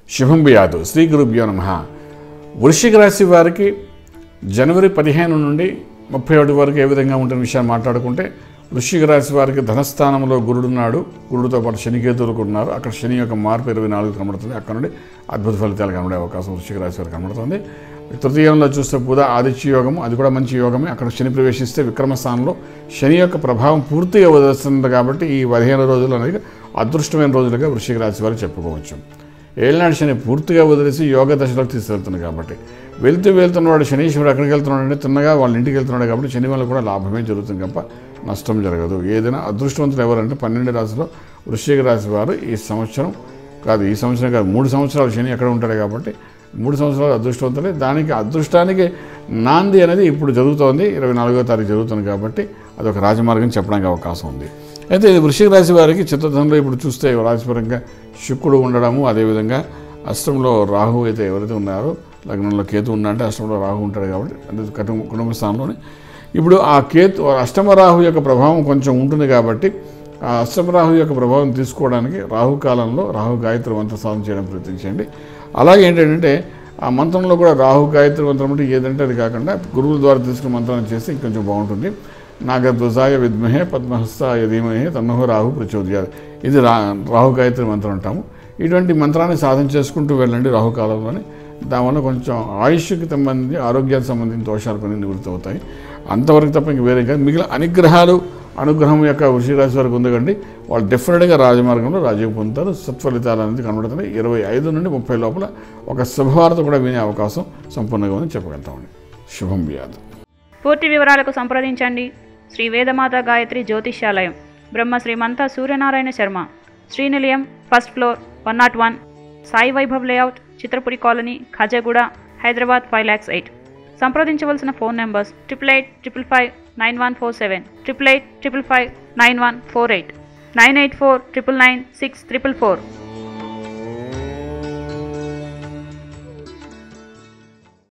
శుభం బియాదు శ్రీ గురుభ్యో నమ వృశ్చిక రాశి వారికి జనవరి పదిహేను నుండి ముప్పై ఒకటి వరకు ఏ విధంగా ఉంటున్న విషయాన్ని మాట్లాడుకుంటే వృశ్చిక రాశి వారికి ధనస్థానంలో గురుడున్నాడు గురుడితో పాటు శనికేతువులు కూడా ఉన్నారు అక్కడ శని యొక్క మార్పు ఇరవై నాలుగు కనబడుతుంది అక్కడ నుండి అద్భుత ఫలితాలు కనబడే అవకాశం వృశ్చిక రాశి వారికి కనబడుతుంది తృతీయంలో చూస్తే బుధ ఆదిత్య యోగము అది కూడా మంచి యోగమే అక్కడ శని ప్రవేశిస్తే విక్రమ స్థానంలో శని యొక్క ప్రభావం పూర్తిగా వదిలిస్తుంది కాబట్టి ఈ పదిహేను రోజులు అనేది అదృష్టమైన రోజులుగా వృశ్చిక రాశి వారు చెప్పుకోవచ్చు ఏళ్ళనాడు శని పూర్తిగా వదిలేసి యోగ దశలోకి తీసుకెళ్తుంది కాబట్టి వెళ్తూ వెళ్తున్నవాడు శనీశ్వరుడు ఎక్కడికి వెళ్తున్నాడు అంటే తిన్నగా వాళ్ళ ఇంటికి వెళ్తున్నాడు కాబట్టి శని వల్ల కూడా లాభమే జరుగుతుంది తప్ప నష్టం జరగదు ఏదైనా అదృష్టవంతులు ఎవరంటే పన్నెండు రాశిలో వృశ్చిక రాశి వారు ఈ సంవత్సరం కాదు ఈ సంవత్సరం కాదు మూడు సంవత్సరాలు శని ఎక్కడ ఉంటాడు కాబట్టి మూడు సంవత్సరాలు అదృష్టవంతులే దానికి అదృష్టానికి నాంది అనేది ఇప్పుడు జరుగుతోంది ఇరవై నాలుగో తారీఖు జరుగుతుంది కాబట్టి అదొక రాజమార్గం చెప్పడానికి అవకాశం ఉంది అయితే ఇది వృశ్చిక రాశి వారికి చిత్తధనంలో ఇప్పుడు చూస్తే రాశిపరంగా శుక్రుడు ఉండడము అదేవిధంగా అష్టంలో రాహు అయితే ఎవరైతే ఉన్నారో లగ్నంలో కేతు ఉన్నారంటే అష్టంలో రాహు ఉంటాడు కాబట్టి అంటే కుటుంబ కుటుంబ స్థానంలోనే ఇప్పుడు ఆ కేతు అష్టమ రాహు యొక్క ప్రభావం కొంచెం ఉంటుంది కాబట్టి ఆ అష్టమ రాహు యొక్క ప్రభావం తీసుకోవడానికి రాహు కాలంలో రాహు గాయత్రి మంత్ర సాధన చేయడం ప్రయత్నించండి అలాగే ఏంటంటే ఆ మంత్రంలో కూడా రాహు గాయత్రి మంత్రం అంటే ఏదంటే అది కాకుండా గురువుల ద్వారా తీసుకున్న మంత్రాన్ని చేస్తే ఇంకొంచెం బాగుంటుంది నాగధ్వజాయ విద్మహే పద్మహస్తాయ ధీమహే తన్నహో రాహు ప్రచోదయాలు ఇది రా రాహు గాయత్రి మంత్రం అంటాము ఇటువంటి మంత్రాన్ని సాధన చేసుకుంటూ వెళ్ళండి రాహుకాలంలోని దానివల్ల కొంచెం ఆయుష్కి సంబంధించి ఆరోగ్యానికి సంబంధించిన దోషాలు కొన్ని నివృత్తి అవుతాయి అంతవరకు తప్ప ఇంక వేరే కాదు మిగిలిన అనుగ్రహాలు అనుగ్రహం యొక్క వృషి రాశి వరకు ఉందండి వాళ్ళు డెఫినెట్గా రాజమార్గంలో రాజ్యం పొందుతారు సత్ఫలితాలు అనేది కనబడుతున్నాయి ఇరవై ఐదు నుండి ముప్పై లోపల ఒక శుభవార్త కూడా వినే అవకాశం సంపూర్ణంగా ఉందని చెప్పగలుగుతామండి శుభం వ్యాధి పూర్తి వివరాలకు సంప్రదించండి Shri Vedamata Gayatri Jyotishyalayam Brahma Srimanta Suryanarayana Sharma Srinilayam first floor one naught one Sai Vaibhav layout Chitrapuri colony Khajaguda Hyderabad five lakhs eight సంప్రదించవలసిన phone numbers triple eight triple five nine one four seven triple eight triple five nine one four eight nine eight four triple nine six triple four